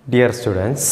dear students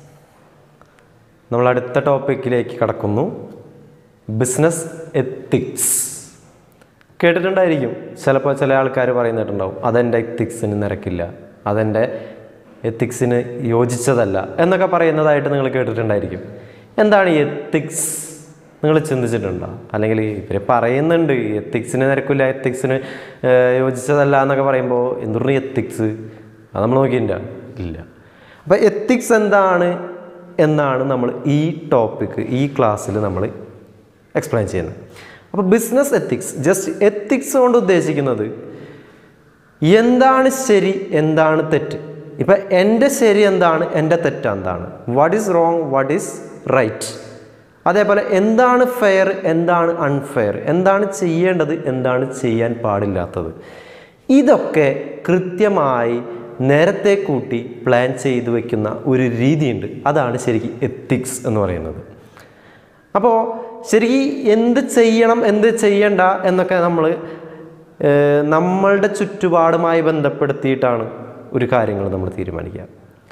നമ്മൾ അടുത്ത ടോപ്പിക്കിലേക്ക് കടക്കുന്നു ബിസിനസ് എത്തിക്സ് കേട്ടിട്ടുണ്ടായിരിക്കും ചിലപ്പോൾ ചില ആൾക്കാർ പറയുന്നിട്ടുണ്ടാവും അതെൻ്റെ എത്തിക്സിന് നിരക്കില്ല അതെൻ്റെ എത്തിക്സിന് യോജിച്ചതല്ല എന്നൊക്കെ പറയുന്നതായിട്ട് നിങ്ങൾ കേട്ടിട്ടുണ്ടായിരിക്കും എന്താണ് ഈ എത്തിക്സ് നിങ്ങൾ ചിന്തിച്ചിട്ടുണ്ടോ അല്ലെങ്കിൽ ഇവർ പറയുന്നുണ്ട് എത്തിക്സിന് നിരക്കില്ല എത്തിക്സിന് യോജിച്ചതല്ല എന്നൊക്കെ പറയുമ്പോൾ എന്തുകൊണ്ട് എത്തിക്സ് അത് നമ്മൾ നോക്കിയില്ല ഇല്ല അപ്പോൾ എത്തിക്സ് എന്താണ് എന്നാണ് നമ്മൾ ഈ ടോപ്പിക്ക് ഈ ക്ലാസ്സിൽ നമ്മൾ എക്സ്പ്ലെയിൻ ചെയ്യുന്നത് അപ്പോൾ ബിസിനസ് എത്തിക്സ് ജസ്റ്റ് എത്തിക്സ് കൊണ്ട് ഉദ്ദേശിക്കുന്നത് എന്താണ് ശരി എന്താണ് തെറ്റ് ഇപ്പം എൻ്റെ ശരി എന്താണ് എൻ്റെ തെറ്റ് എന്താണ് what is wrong what is right അതേപോലെ എന്താണ് ഫെയർ എന്താണ് അൺഫെയർ എന്താണ് ചെയ്യേണ്ടത് എന്താണ് ചെയ്യാൻ പാടില്ലാത്തത് ഇതൊക്കെ കൃത്യമായി നേരത്തെ കൂട്ടി പ്ലാൻ ചെയ്തു വെക്കുന്ന ഒരു രീതിയുണ്ട് അതാണ് ശരിക്കും എത്തിക്സ് എന്ന് പറയുന്നത് അപ്പോൾ ശരിക്കും എന്ത് ചെയ്യണം എന്ത് ചെയ്യണ്ട എന്നൊക്കെ നമ്മൾ നമ്മളുടെ ചുറ്റുപാടുമായി ബന്ധപ്പെടുത്തിയിട്ടാണ് ഒരു കാര്യങ്ങൾ നമ്മൾ തീരുമാനിക്കുക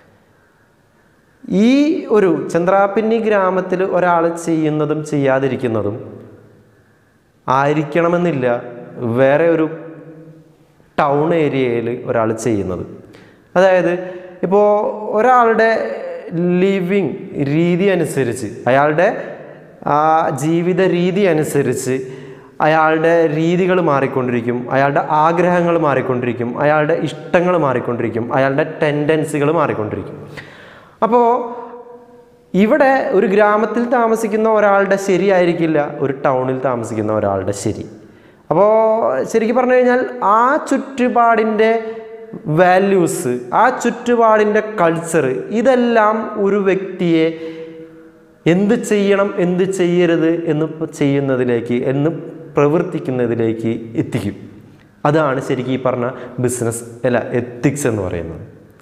ഈ ഒരു ചന്ദ്രാപിന്നി ഗ്രാമത്തിൽ ഒരാൾ ചെയ്യുന്നതും ചെയ്യാതിരിക്കുന്നതും ആയിരിക്കണമെന്നില്ല വേറെ ഒരു ടൗൺ ഏരിയയിൽ ഒരാൾ ചെയ്യുന്നത് അതായത് ഇപ്പോൾ ഒരാളുടെ ലിവിങ് രീതി അനുസരിച്ച് അയാളുടെ ആ ജീവിത രീതി അനുസരിച്ച് അയാളുടെ രീതികൾ മാറിക്കൊണ്ടിരിക്കും അയാളുടെ ആഗ്രഹങ്ങൾ മാറിക്കൊണ്ടിരിക്കും അയാളുടെ ഇഷ്ടങ്ങൾ മാറിക്കൊണ്ടിരിക്കും അയാളുടെ ടെൻഡൻസികൾ മാറിക്കൊണ്ടിരിക്കും അപ്പോൾ ഇവിടെ ഒരു ഗ്രാമത്തിൽ താമസിക്കുന്ന ഒരാളുടെ ശരിയായിരിക്കില്ല ഒരു ടൗണിൽ താമസിക്കുന്ന ഒരാളുടെ ശരി അപ്പോൾ ശരിക്കും പറഞ്ഞു കഴിഞ്ഞാൽ ആ ചുറ്റുപാടിൻ്റെ വാല്യൂസ് ആ ചുറ്റുപാടിൻ്റെ കൾച്ചർ ഇതെല്ലാം ഒരു വ്യക്തിയെ എന്ത് ചെയ്യണം എന്ത് ചെയ്യരുത് എന്ന് ചെയ്യുന്നതിലേക്ക് എന്ന് പ്രവർത്തിക്കുന്നതിലേക്ക് എത്തിക്കും അതാണ് ശരിക്കും ഈ പറഞ്ഞ ബിസിനസ് അല്ല എത്തിക്സ് എന്ന് പറയുന്നത്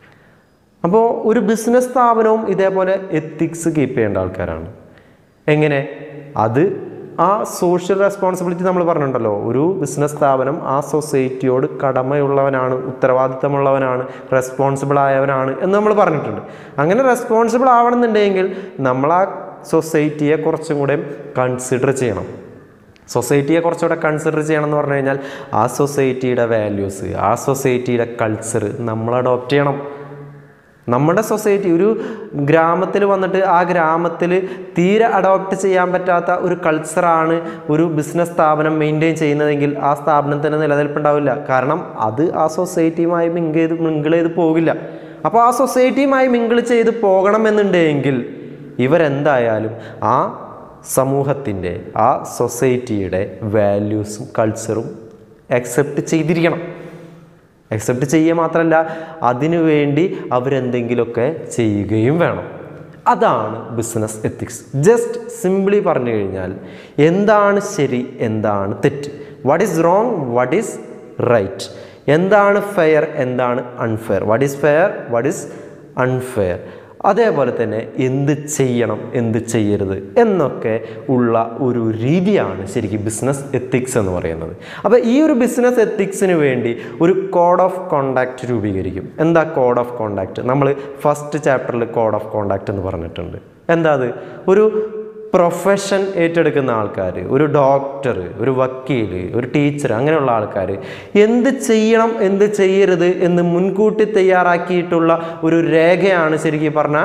അപ്പോൾ ഒരു ബിസിനസ് സ്ഥാപനവും ഇതേപോലെ എത്തിക്സ് കീപ്പ് ചെയ്യേണ്ട ആൾക്കാരാണ് എങ്ങനെ അത് ആ സോഷ്യൽ റെസ്പോൺസിബിലിറ്റി നമ്മൾ പറഞ്ഞിട്ടുണ്ടല്ലോ ഒരു ബിസിനസ് സ്ഥാപനം ആ സൊസൈറ്റിയോട് കടമയുള്ളവനാണ് ഉത്തരവാദിത്തമുള്ളവനാണ് റെസ്പോൺസിബിൾ ആയവനാണ് എന്ന് നമ്മൾ പറഞ്ഞിട്ടുണ്ട് അങ്ങനെ റെസ്പോൺസിബിൾ ആവണമെന്നുണ്ടെങ്കിൽ നമ്മൾ ആ സൊസൈറ്റിയെ കുറച്ചും കൂടെ കൺസിഡർ ചെയ്യണം സൊസൈറ്റിയെ കുറച്ചുകൂടെ കൺസിഡർ ചെയ്യണം എന്ന് പറഞ്ഞു കഴിഞ്ഞാൽ ആ സൊസൈറ്റിയുടെ വാല്യൂസ് ആ സൊസൈറ്റിയുടെ കൾച്ചർ നമ്മൾ അഡോപ്റ്റ് ചെയ്യണം നമ്മുടെ സൊസൈറ്റി ഒരു ഗ്രാമത്തിൽ വന്നിട്ട് ആ ഗ്രാമത്തിൽ തീരെ അഡോപ്റ്റ് ചെയ്യാൻ പറ്റാത്ത ഒരു കൾച്ചറാണ് ഒരു ബിസിനസ് സ്ഥാപനം മെയിൻറ്റെയിൻ ചെയ്യുന്നതെങ്കിൽ ആ സ്ഥാപനത്തിന് നിലനിൽപ്പുണ്ടാവില്ല കാരണം അത് ആ സൊസൈറ്റിയുമായി മിങ്ക് ചെയ്ത് മിങ്കിൾ ചെയ്ത് പോകില്ല അപ്പോൾ ആ സൊസൈറ്റിയുമായി മിങ്കിൾ ചെയ്ത് പോകണമെന്നുണ്ടെങ്കിൽ ഇവരെന്തായാലും ആ സമൂഹത്തിൻ്റെ ആ സൊസൈറ്റിയുടെ വാല്യൂസും കൾച്ചറും അക്സെപ്റ്റ് ചെയ്തിരിക്കണം അക്സെപ്റ്റ് ചെയ്യുക മാത്രമല്ല അതിനു വേണ്ടി അവരെന്തെങ്കിലുമൊക്കെ ചെയ്യുകയും വേണം അതാണ് ബിസിനസ് എത്തിക്സ് ജസ്റ്റ് സിംപ്ലി പറഞ്ഞു കഴിഞ്ഞാൽ എന്താണ് ശരി എന്താണ് തെറ്റ് what is wrong what is right എന്താണ് ഫെയർ എന്താണ് unfair what is fair what is unfair അതേപോലെ തന്നെ എന്ത് ചെയ്യണം എന്ത് ചെയ്യരുത് എന്നൊക്കെ ഉള്ള ഒരു രീതിയാണ് ശരിക്കും ബിസിനസ് എത്തിക്സ് എന്ന് പറയുന്നത് അപ്പോൾ ഈ ഒരു ബിസിനസ് എത്തിക്സിന് വേണ്ടി ഒരു കോഡ് ഓഫ് കോണ്ടാക്റ്റ് രൂപീകരിക്കും എന്താ കോഡ് ഓഫ് കോണ്ടാക്റ്റ് നമ്മൾ ഫസ്റ്റ് ചാപ്റ്ററിൽ കോഡ് ഓഫ് കോണ്ടാക്റ്റ് എന്ന് പറഞ്ഞിട്ടുണ്ട് എന്താ അത് ഒരു പ്രൊഫഷൻ ഏറ്റെടുക്കുന്ന ആൾക്കാർ ഒരു ഡോക്ടർ ഒരു വക്കീൽ ഒരു ടീച്ചർ അങ്ങനെയുള്ള ആൾക്കാർ എന്ത് ചെയ്യണം എന്ത് ചെയ്യരുത് എന്ന് മുൻകൂട്ടി തയ്യാറാക്കിയിട്ടുള്ള ഒരു രേഖയാണ് ശരിക്കും പറഞ്ഞാൽ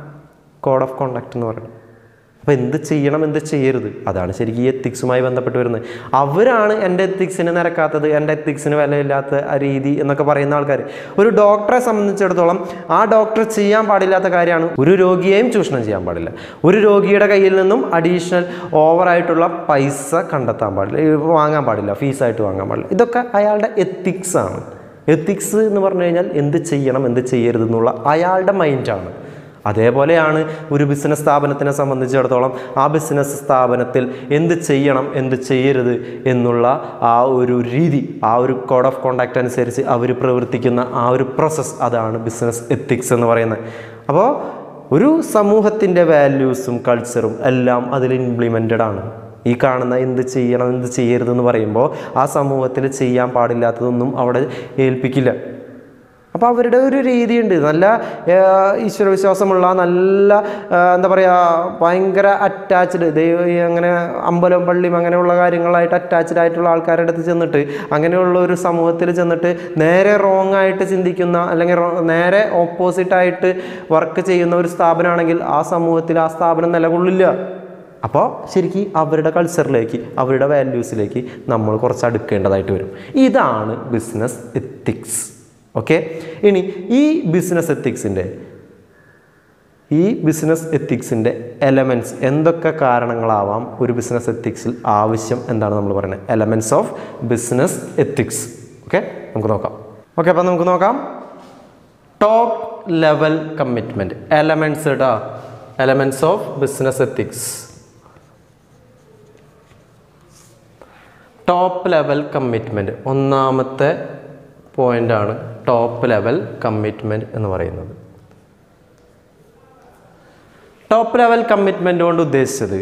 കോഡ് ഓഫ് കോണ്ടാക്ട് എന്ന് പറയുന്നത് അപ്പോൾ എന്ത് ചെയ്യണം എന്ത് ചെയ്യരുത് അതാണ് ശരിക്കും ഈ എത്തിക്സുമായി ബന്ധപ്പെട്ട് വരുന്നത് അവരാണ് എൻ്റെ എത്തിക്സിന് നിരക്കാത്തത് എൻ്റെ എത്തിക്സിന് വിലയില്ലാത്ത ആ രീതി എന്നൊക്കെ പറയുന്ന ആൾക്കാർ ഒരു ഡോക്ടറെ സംബന്ധിച്ചിടത്തോളം ആ ഡോക്ടർ ചെയ്യാൻ പാടില്ലാത്ത കാര്യമാണ് ഒരു രോഗിയെയും ചൂഷണം ചെയ്യാൻ പാടില്ല ഒരു രോഗിയുടെ കയ്യിൽ നിന്നും അഡീഷണൽ ഓവറായിട്ടുള്ള പൈസ കണ്ടെത്താൻ പാടില്ല വാങ്ങാൻ പാടില്ല ഫീസായിട്ട് വാങ്ങാൻ പാടില്ല ഇതൊക്കെ അയാളുടെ എത്തിക്സ് ആണ് എത്തിക്സ് എന്ന് പറഞ്ഞു കഴിഞ്ഞാൽ എന്ത് ചെയ്യണം എന്ത് ചെയ്യരുത് എന്നുള്ള അയാളുടെ മൈൻഡാണ് അതേപോലെയാണ് ഒരു ബിസിനസ് സ്ഥാപനത്തിനെ സംബന്ധിച്ചിടത്തോളം ആ ബിസിനസ് സ്ഥാപനത്തിൽ എന്ത് ചെയ്യണം എന്ത് ചെയ്യരുത് എന്നുള്ള ആ ഒരു രീതി ആ ഒരു കോഡ് ഓഫ് കോണ്ടാക്റ്റ് അനുസരിച്ച് അവർ പ്രവർത്തിക്കുന്ന ആ ഒരു പ്രോസസ്സ് അതാണ് ബിസിനസ് എത്തിക്സ് എന്ന് പറയുന്നത് അപ്പോൾ ഒരു സമൂഹത്തിൻ്റെ വാല്യൂസും കൾച്ചറും എല്ലാം അതിൽ ഇംപ്ലിമെൻറ്റഡ് ആണ് ഈ കാണുന്ന എന്ത് ചെയ്യണം എന്ത് ചെയ്യരുതെന്ന് പറയുമ്പോൾ ആ സമൂഹത്തിൽ ചെയ്യാൻ പാടില്ലാത്തതൊന്നും അവിടെ ഏൽപ്പിക്കില്ല അപ്പോൾ അവരുടെ ഒരു രീതിയുണ്ട് നല്ല ആ, ഈശ്വരവിശ്വാസമുള്ള നല്ല ആ, എന്താ പറയുക ഭയങ്കര അറ്റാച്ച്ഡ് ദൈവ ഈ അങ്ങനെ അമ്പലം പള്ളിയും അങ്ങനെയുള്ള കാര്യങ്ങളായിട്ട് അറ്റാച്ച്ഡ് ആയിട്ടുള്ള ആൾക്കാരുടെ അടുത്ത് ചെന്നിട്ട് അങ്ങനെയുള്ള ഒരു സമൂഹത്തിൽ ചെന്നിട്ട് നേരെ റോങ് ആയിട്ട് ചിന്തിക്കുന്ന അല്ലെങ്കിൽ wrong- നേരെ ഓപ്പോസിറ്റ് ആയിട്ട് വർക്ക് ചെയ്യുന്ന ഒരു സ്ഥാപനമാണെങ്കിൽ ആ സമൂഹത്തിൽ ആ സ്ഥാപനം നിലകൊള്ളില്ല അപ്പോൾ ശരിക്കും അവരുടെ കൾച്ചറിലേക്ക് അവരുടെ വാല്യൂസിലേക്ക് നമ്മൾ കുറച്ച് അടുക്കേണ്ടതായിട്ട് വരും ഇതാണ് ബിസിനസ് എത്തിക്സ് ഓക്കെ ഇനി ഈ ബിസിനസ് എത്തിക്സിൻ്റെ ഈ ബിസിനസ് എത്തിക്സിൻ്റെ എലമെൻറ്റ്സ് എന്തൊക്കെ കാരണങ്ങളാവാം ഒരു ബിസിനസ് എത്തിക്സിൽ ആവശ്യം എന്താണ് നമ്മൾ പറയുന്നത് elements of business ethics okay നമുക്ക് നോക്കാം ഓക്കെ അപ്പം നമുക്ക് നോക്കാം ടോപ്പ് ലെവൽ കമ്മിറ്റ്മെൻറ്റ് എലമെൻറ്റ്സ് കേട്ടോ elements of business ethics top level commitment ഒന്നാമത്തെ പോയിൻ്റാണ് ടോപ്പ് ലെവൽ കമ്മിറ്റ്മെൻറ്റ് എന്ന് പറയുന്നത് ടോപ്പ് ലെവൽ കമ്മിറ്റ്മെൻ്റ് കൊണ്ട് ഉദ്ദേശിച്ചത്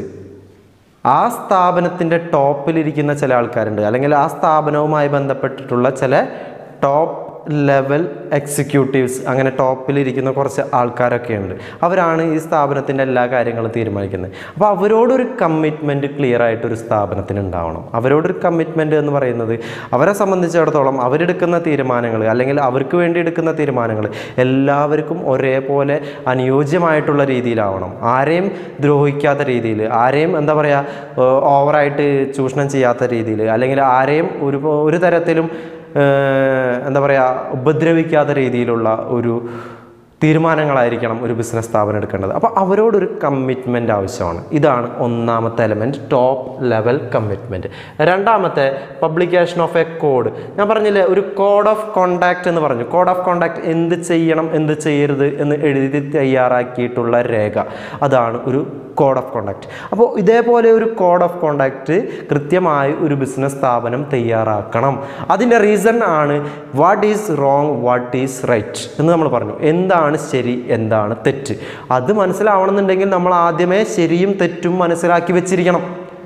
ആ സ്ഥാപനത്തിൻ്റെ ടോപ്പിലിരിക്കുന്ന ചില ആൾക്കാരുണ്ട് അല്ലെങ്കിൽ ആ സ്ഥാപനവുമായി ബന്ധപ്പെട്ടിട്ടുള്ള ചില ടോപ്പ് ലെവൽ എക്സിക്യൂട്ടീവ്സ് അങ്ങനെ ടോപ്പിലിരിക്കുന്ന കുറച്ച് ആൾക്കാരൊക്കെ ഉണ്ട് അവരാണ് ഈ സ്ഥാപനത്തിൻ്റെ എല്ലാ കാര്യങ്ങളും തീരുമാനിക്കുന്നത് അപ്പോൾ അവരോടൊരു കമ്മിറ്റ്മെൻറ്റ് ക്ലിയർ ആയിട്ട് ഒരു സ്ഥാപനത്തിന് ഉണ്ടാവണം അവരോടൊരു കമ്മിറ്റ്മെൻറ്റ് എന്ന് പറയുന്നത് അവരെ സംബന്ധിച്ചിടത്തോളം അവരെടുക്കുന്ന തീരുമാനങ്ങൾ അല്ലെങ്കിൽ അവർക്ക് വേണ്ടി എടുക്കുന്ന തീരുമാനങ്ങൾ എല്ലാവർക്കും ഒരേപോലെ അനുയോജ്യമായിട്ടുള്ള രീതിയിലാവണം ആരെയും ദ്രോഹിക്കാത്ത രീതിയിൽ ആരെയും എന്താ പറയുക ഓവറായിട്ട് ചൂഷണം ചെയ്യാത്ത രീതിയിൽ അല്ലെങ്കിൽ ആരെയും ഒരു ഒരു തരത്തിലും ഏഹ്, എന്താ പറയുക ഉപദ്രവിക്കാത്ത രീതിയിലുള്ള ഒരു തീരുമാനങ്ങളായിരിക്കണം ഒരു ബിസിനസ് സ്ഥാപനം എടുക്കേണ്ടത് അപ്പോൾ അവരോടൊരു കമ്മിറ്റ്മെൻറ്റ് ആവശ്യമാണ് ഇതാണ് ഒന്നാമത്തെ എലമെൻറ്റ് ടോപ്പ് ലെവൽ കമ്മിറ്റ്മെൻറ്റ് രണ്ടാമത്തെ പബ്ലിക്കേഷൻ ഓഫ് എ കോഡ് ഞാൻ പറഞ്ഞില്ലേ ഒരു കോഡ് ഓഫ് കോണ്ടാക്റ്റ് എന്ന് പറഞ്ഞു കോഡ് ഓഫ് കോണ്ടാക്ട് എന്ത് ചെയ്യണം എന്ത് ചെയ്യരുത് എന്ന് എഴുതി തയ്യാറാക്കിയിട്ടുള്ള രേഖ അതാണ് ഒരു കോഡ് ഓഫ് കോണ്ടാക്ട് അപ്പോൾ ഇതേപോലെ ഒരു കോഡ് ഓഫ് കോണ്ടാക്ട് കൃത്യമായി ഒരു ബിസിനസ് സ്ഥാപനം തയ്യാറാക്കണം അതിൻ്റെ റീസൺ ആണ് what is wrong what is right എന്ന് നമ്മൾ പറഞ്ഞു എന്താണ് ശരി എന്താണ് തെറ്റ് അത് മനസ്സിലാവണമെന്നുണ്ടെങ്കിൽ നമ്മൾ ആദ്യമേ ശരിയും തെറ്റും മനസ്സിലാക്കി വെച്ചിരിക്കണം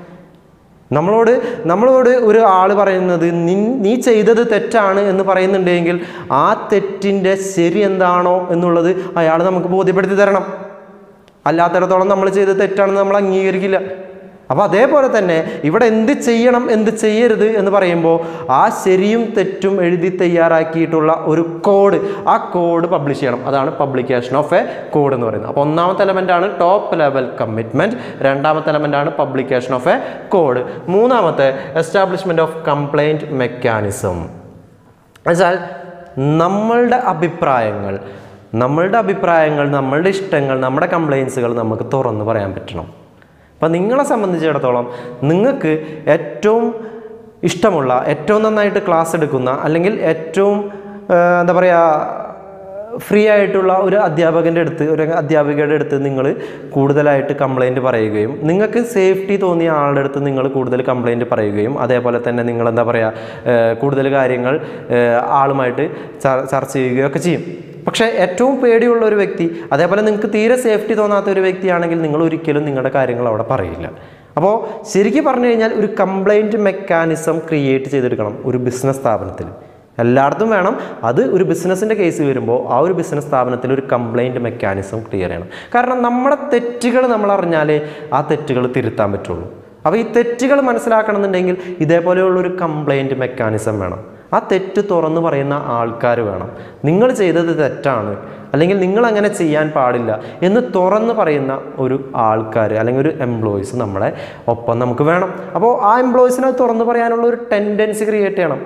നമ്മളോട് നമ്മളോട് ഒരു ആൾ പറയുന്നത് നീ നീ ചെയ്തത് തെറ്റാണ് എന്ന് പറയുന്നുണ്ടെങ്കിൽ ആ തെറ്റിൻ്റെ ശരി എന്താണോ എന്നുള്ളത് അയാൾ നമുക്ക് ബോധ്യപ്പെടുത്തി തരണം അല്ലാത്തിടത്തോളം നമ്മൾ ചെയ്തത് തെറ്റാണെന്ന് നമ്മൾ അംഗീകരിക്കില്ല അപ്പോൾ അതേപോലെ തന്നെ ഇവിടെ എന്ത് ചെയ്യണം എന്ത് ചെയ്യരുത് എന്ന് പറയുമ്പോൾ ആ ശരിയും തെറ്റും എഴുതി തയ്യാറാക്കിയിട്ടുള്ള ഒരു കോഡ് ആ കോഡ് പബ്ലിഷ് ചെയ്യണം അതാണ് പബ്ലിക്കേഷൻ ഓഫ് എ കോഡ് എന്ന് പറയുന്നത് അപ്പോൾ ഒന്നാമത്തെ എലമെൻ്റ് ആണ് ടോപ്പ് ലെവൽ കമ്മിറ്റ്മെൻറ്റ് രണ്ടാമത്തെ എലമെൻ്റ് ആണ് പബ്ലിക്കേഷൻ ഓഫ് എ കോഡ് മൂന്നാമത്തെ എസ്റ്റാബ്ലിഷ്മെൻറ്റ് ഓഫ് കംപ്ലൈൻറ്റ് മെക്കാനിസം എന്നുവെച്ചാൽ നമ്മളുടെ അഭിപ്രായങ്ങൾ നമ്മളുടെ അഭിപ്രായങ്ങൾ നമ്മളുടെ ഇഷ്ടങ്ങൾ നമ്മുടെ കംപ്ലയിൻസുകൾ നമുക്ക് തുറന്ന് പറയാൻ പറ്റണം അപ്പം നിങ്ങളെ സംബന്ധിച്ചിടത്തോളം നിങ്ങൾക്ക് ഏറ്റവും ഇഷ്ടമുള്ള ഏറ്റവും നന്നായിട്ട് ക്ലാസ് എടുക്കുന്ന അല്ലെങ്കിൽ ഏറ്റവും ആ, എന്താ പറയുക ഫ്രീ ആയിട്ടുള്ള ഒരു അധ്യാപകൻ്റെ അടുത്ത് ഒരു അധ്യാപികയുടെ അടുത്ത് നിങ്ങൾ കൂടുതലായിട്ട് കംപ്ലൈൻറ്റ് പറയുകയും നിങ്ങൾക്ക് സേഫ്റ്റി തോന്നിയ ആളുടെ അടുത്ത് നിങ്ങൾ കൂടുതൽ കംപ്ലൈൻറ്റ് പറയുകയും അതേപോലെ തന്നെ നിങ്ങൾ എന്താ പറയുക ഏഹ് കൂടുതൽ കാര്യങ്ങൾ ഏഹ് ആളുമായിട്ട് ചർ- ചർച്ച ചെയ്യുകയും ഒക്കെ ചെയ്യും പക്ഷേ ഏറ്റവും പേടിയുള്ള ഒരു വ്യക്തി അതേപോലെ നിങ്ങൾക്ക് തീരെ സേഫ്റ്റി തോന്നാത്ത ഒരു വ്യക്തിയാണെങ്കിൽ നിങ്ങൾ ഒരിക്കലും നിങ്ങളുടെ കാര്യങ്ങൾ അവിടെ പറയില്ല അപ്പോൾ ശരിക്കും പറഞ്ഞു കഴിഞ്ഞാൽ ഒരു കംപ്ലൈൻറ്റ് മെക്കാനിസം ക്രിയേറ്റ് ചെയ്തെടുക്കണം ഒരു ബിസിനസ് സ്ഥാപനത്തിൽ എല്ലായിടത്തും വേണം അത് ഒരു ബിസിനസ്സിൻ്റെ കേസ് വരുമ്പോൾ ആ ഒരു ബിസിനസ് സ്ഥാപനത്തിൽ ഒരു കംപ്ലൈൻറ്റ് മെക്കാനിസം ക്ലിയർ ചെയ്യണം കാരണം നമ്മുടെ തെറ്റുകൾ നമ്മൾ അറിഞ്ഞാലേ ആ തെറ്റുകൾ തിരുത്താൻ പറ്റുള്ളൂ അപ്പോൾ ഈ തെറ്റുകൾ മനസ്സിലാക്കണമെന്നുണ്ടെങ്കിൽ ഇതേപോലെയുള്ളൊരു കംപ്ലൈൻറ്റ് മെക്കാനിസം വേണം ആ തെറ്റ് തുറന്നു പറയുന്ന ആൾക്കാർ വേണം നിങ്ങൾ ചെയ്തത് തെറ്റാണ് അല്ലെങ്കിൽ നിങ്ങൾ അങ്ങനെ ചെയ്യാൻ പാടില്ല എന്ന് തുറന്ന് പറയുന്ന ഒരു ആൾക്കാർ അല്ലെങ്കിൽ ഒരു എംപ്ലോയീസ് നമ്മളെ ഒപ്പം നമുക്ക് വേണം അപ്പോൾ ആ എംപ്ലോയീസിനെ തുറന്നു പറയാനുള്ള ഒരു ടെൻഡൻസി ക്രിയേറ്റ് ചെയ്യണം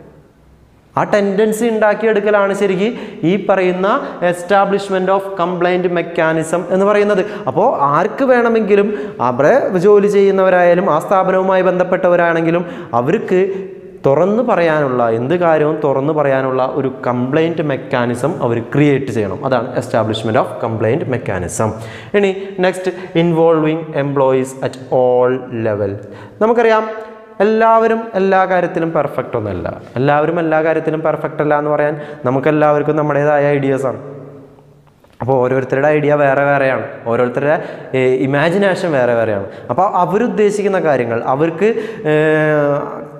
ആ ടെൻഡൻസി ഉണ്ടാക്കിയെടുക്കലാണ് ശരിക്കും ഈ പറയുന്ന എസ്റ്റാബ്ലിഷ്മെൻ്റ് ഓഫ് കംപ്ലൈൻറ്റ് മെക്കാനിസം എന്ന് പറയുന്നത് അപ്പോൾ ആർക്ക് വേണമെങ്കിലും അവിടെ ജോലി ചെയ്യുന്നവരായാലും ആ സ്ഥാപനവുമായി ബന്ധപ്പെട്ടവരാണെങ്കിലും അവർക്ക് തുറന്നു പറയാനുള്ള എന്ത് കാര്യവും തുറന്നു പറയാനുള്ള ഒരു കംപ്ലൈൻറ്റ് മെക്കാനിസം അവർ ക്രിയേറ്റ് ചെയ്യണം അതാണ് എസ്റ്റാബ്ലിഷ്മെൻറ്റ് ഓഫ് കംപ്ലൈൻറ്റ് മെക്കാനിസം ഇനി next involving employees at all level നമുക്കറിയാം എല്ലാവരും എല്ലാ കാര്യത്തിലും പെർഫെക്റ്റ് ഒന്നല്ല എല്ലാവരും എല്ലാ കാര്യത്തിലും പെർഫെക്റ്റ് അല്ല എന്ന് പറയാൻ നമുക്കെല്ലാവർക്കും നമ്മുടേതായ ഐഡിയാസാണ് അപ്പോൾ ഓരോരുത്തരുടെ ഐഡിയ വേറെ വേറെയാണ് ഓരോരുത്തരുടെ ഇമാജിനേഷൻ വേറെ വേറെയാണ് അപ്പോൾ അവരുദ്ദേശിക്കുന്ന കാര്യങ്ങൾ അവർക്ക്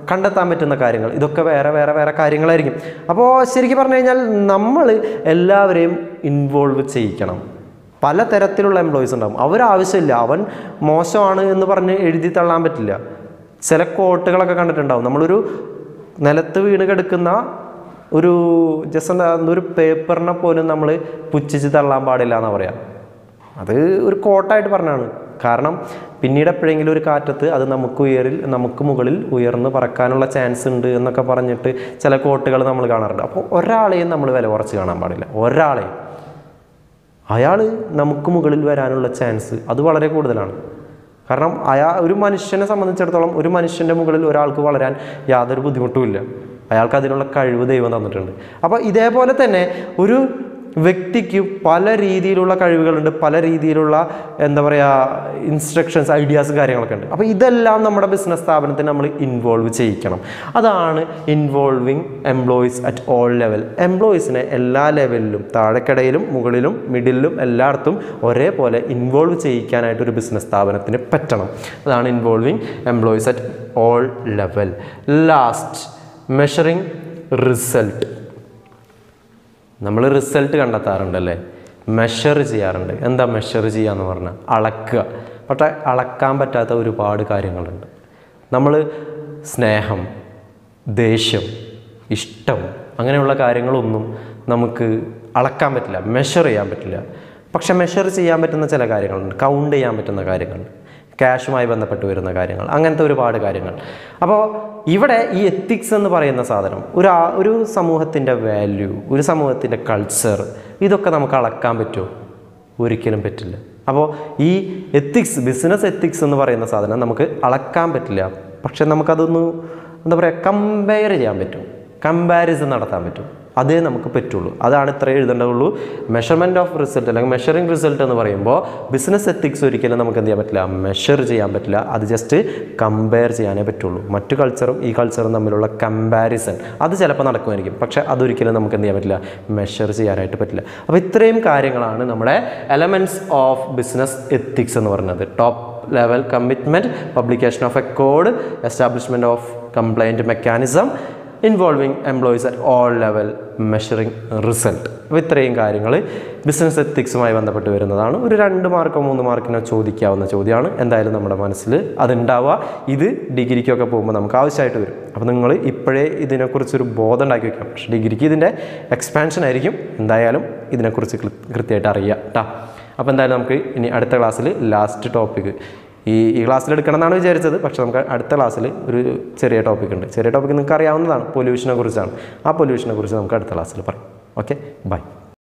കണ്ടെത്താൻ പറ്റുന്ന കാര്യങ്ങൾ ഇതൊക്കെ വേറെ വേറെ വേറെ കാര്യങ്ങളായിരിക്കും അപ്പോൾ ശരിക്കും പറഞ്ഞു കഴിഞ്ഞാൽ നമ്മൾ എല്ലാവരെയും ഇൻവോൾവ് ചെയ്യിക്കണം പല തരത്തിലുള്ള എംപ്ലോയീസ് ഉണ്ടാവും അവരാവശ്യമില്ല അവൻ മോശമാണ് എന്ന് പറഞ്ഞ് എഴുതി തള്ളാൻ പറ്റില്ല ചില കോട്ടുകളൊക്കെ കണ്ടിട്ടുണ്ടാവും നമ്മളൊരു നിലത്ത് വീണ് കിടക്കുന്ന ഒരു ജസ്റ്റ് എന്താ ഒരു പേപ്പറിനെ പോലും നമ്മൾ പുച്ഛിച്ച് തള്ളാൻ പാടില്ല എന്നാണ് പറയാം അത് ഒരു കോട്ടായിട്ട് പറഞ്ഞാണ് കാരണം പിന്നീട് എപ്പോഴെങ്കിലും ഒരു കാറ്റത്ത് അത് നമുക്ക് ഉയരിൽ നമുക്ക് മുകളിൽ ഉയർന്ന് പറക്കാനുള്ള ചാൻസ് ഉണ്ട് എന്നൊക്കെ പറഞ്ഞിട്ട് ചില കോട്ടുകൾ നമ്മൾ കാണാറുണ്ട് അപ്പോൾ ഒരാളെയും നമ്മൾ വില കുറച്ച് കാണാൻ പാടില്ല ഒരാളെയും അയാൾ നമുക്ക് മുകളിൽ വരാനുള്ള ചാൻസ് അത് വളരെ കൂടുതലാണ് കാരണം അയാ ഒരു മനുഷ്യനെ സംബന്ധിച്ചിടത്തോളം ഒരു മനുഷ്യൻ്റെ മുകളിൽ ഒരാൾക്ക് വളരാൻ യാതൊരു ബുദ്ധിമുട്ടുമില്ല അയാൾക്ക് അതിനുള്ള കഴിവ് ദൈവം തന്നിട്ടുണ്ട് അപ്പോൾ ഇതേപോലെ തന്നെ ഒരു വ്യക്തിക്ക് പല രീതിയിലുള്ള കഴിവുകളുണ്ട് പല രീതിയിലുള്ള എന്താ പറയുക ഇൻസ്ട്രക്ഷൻസ് ഐഡിയാസ് കാര്യങ്ങളൊക്കെ ഉണ്ട് അപ്പോൾ ഇതെല്ലാം നമ്മുടെ ബിസിനസ് സ്ഥാപനത്തിന് നമ്മൾ ഇൻവോൾവ് ചെയ്യിക്കണം അതാണ് involving employees at all level എംപ്ലോയീസിനെ എല്ലാ ലെവലിലും താഴെക്കടയിലും മുകളിലും മിഡിലും എല്ലായിടത്തും ഒരേപോലെ ഇൻവോൾവ് ചെയ്യിക്കാനായിട്ട് ഒരു ബിസിനസ് സ്ഥാപനത്തിന് പറ്റണം അതാണ് involving employees at all level last measuring result നമ്മൾ റിസൾട്ട് കണ്ടെത്താറുണ്ടല്ലേ മെഷർ ചെയ്യാറുണ്ട് എന്താ മെഷർ ചെയ്യുക എന്ന് പറഞ്ഞാൽ അളക്കുക പക്ഷേ അളക്കാൻ പറ്റാത്ത ഒരുപാട് കാര്യങ്ങളുണ്ട് നമ്മൾ സ്നേഹം ദേഷ്യം ഇഷ്ടം അങ്ങനെയുള്ള കാര്യങ്ങളൊന്നും നമുക്ക് അളക്കാൻ പറ്റില്ല മെഷർ ചെയ്യാൻ പറ്റില്ല പക്ഷെ മെഷർ ചെയ്യാൻ പറ്റുന്ന ചില കാര്യങ്ങളുണ്ട് കൗണ്ട് ചെയ്യാൻ പറ്റുന്ന കാര്യങ്ങളുണ്ട് ക്യാഷുമായി ബന്ധപ്പെട്ട് വരുന്ന കാര്യങ്ങൾ അങ്ങനത്തെ ഒരുപാട് കാര്യങ്ങൾ അപ്പോൾ ഇവിടെ ഈ എത്തിക്സ് എന്ന് പറയുന്ന സാധനം ഒരു ആ- ഒരു സമൂഹത്തിൻ്റെ വാല്യൂ ഒരു സമൂഹത്തിൻ്റെ കൾച്ചർ ഇതൊക്കെ നമുക്ക് അളക്കാൻ പറ്റുമോ ഒരിക്കലും പറ്റില്ല അപ്പോൾ ഈ എത്തിക്സ് ബിസിനസ് എത്തിക്സ് എന്ന് പറയുന്ന സാധനം നമുക്ക് അളക്കാൻ പറ്റില്ല പക്ഷെ നമുക്കതൊന്ന് എന്താ പറയുക കമ്പയർ ചെയ്യാൻ പറ്റും കമ്പാരിസൺ നടത്താൻ പറ്റും അതേ നമുക്ക് പറ്റുള്ളൂ അതാണ് ഇത്ര എഴുതേണ്ടതുള്ളൂ മെഷർമെൻറ്റ് ഓഫ് റിസൾട്ട് അല്ലെങ്കിൽ മെഷറിംഗ് റിസൾട്ട് എന്ന് പറയുമ്പോൾ ബിസിനസ് എത്തിക്സ് ഒരിക്കലും നമുക്ക് എന്ത് ചെയ്യാൻ പറ്റില്ല മെഷർ ചെയ്യാൻ പറ്റില്ല അത് ജസ്റ്റ് കമ്പയർ ചെയ്യാനേ പറ്റുള്ളൂ മറ്റു കൾച്ചറും ഈ കൾച്ചറും തമ്മിലുള്ള കമ്പാരിസൺ അത് ചിലപ്പോൾ നടക്കുമായിരിക്കും പക്ഷേ അതൊരിക്കലും നമുക്ക് എന്ത് ചെയ്യാൻ പറ്റില്ല മെഷർ ചെയ്യാനായിട്ട് പറ്റില്ല അപ്പോൾ ഇത്രയും കാര്യങ്ങളാണ് നമ്മുടെ എലമെൻറ്റ്സ് ഓഫ് ബിസിനസ് എത്തിക്സ് എന്ന് പറയുന്നത് top level commitment publication of a code establishment of complaint mechanism involving employees at all level measuring result അപ്പോൾ ഇത്രയും കാര്യങ്ങൾ ബിസിനസ് എത്തിക്സുമായി ബന്ധപ്പെട്ട് വരുന്നതാണ് ഒരു രണ്ട് മാർക്കോ മൂന്ന് മാർക്കിനോ ചോദിക്കാവുന്ന ചോദ്യമാണ് എന്തായാലും നമ്മുടെ മനസ്സിൽ അതുണ്ടാവുക ഇത് ഡിഗ്രിക്കൊക്കെ പോകുമ്പോൾ നമുക്ക് ആവശ്യമായിട്ട് വരും അപ്പോൾ നിങ്ങൾ ഇപ്പോഴേ ഇതിനെക്കുറിച്ചൊരു ബോധം ഉണ്ടാക്കി വെക്കാം പക്ഷേ ഡിഗ്രിക്ക് ഇതിൻ്റെ എക്സ്പാൻഷൻ ആയിരിക്കും എന്തായാലും ഇതിനെക്കുറിച്ച് കൃ- കൃത്യമായിട്ട് അറിയാം കേട്ടോ അപ്പോൾ എന്തായാലും നമുക്ക് ഇനി അടുത്ത ക്ലാസ്സിൽ ലാസ്റ്റ് ടോപ്പിക്ക് ഈ ഈ ക്ലാസ്സിൽ എടുക്കണം എന്നാണ് വിചാരിച്ചത് പക്ഷേ നമുക്ക് അടുത്ത ക്ലാസ്സിൽ ഒരു ചെറിയ ടോപ്പിക് ഉണ്ട് ചെറിയ ടോപ്പിക്ക് നിങ്ങൾക്ക് അറിയാവുന്നതാണ് പൊല്യൂഷനെ കുറിച്ചാണ് ആ പൊല്യൂഷനെ കുറിച്ച് നമുക്ക് അടുത്ത ക്ലാസ്സിൽ പറയാം ഓക്കെ ബൈ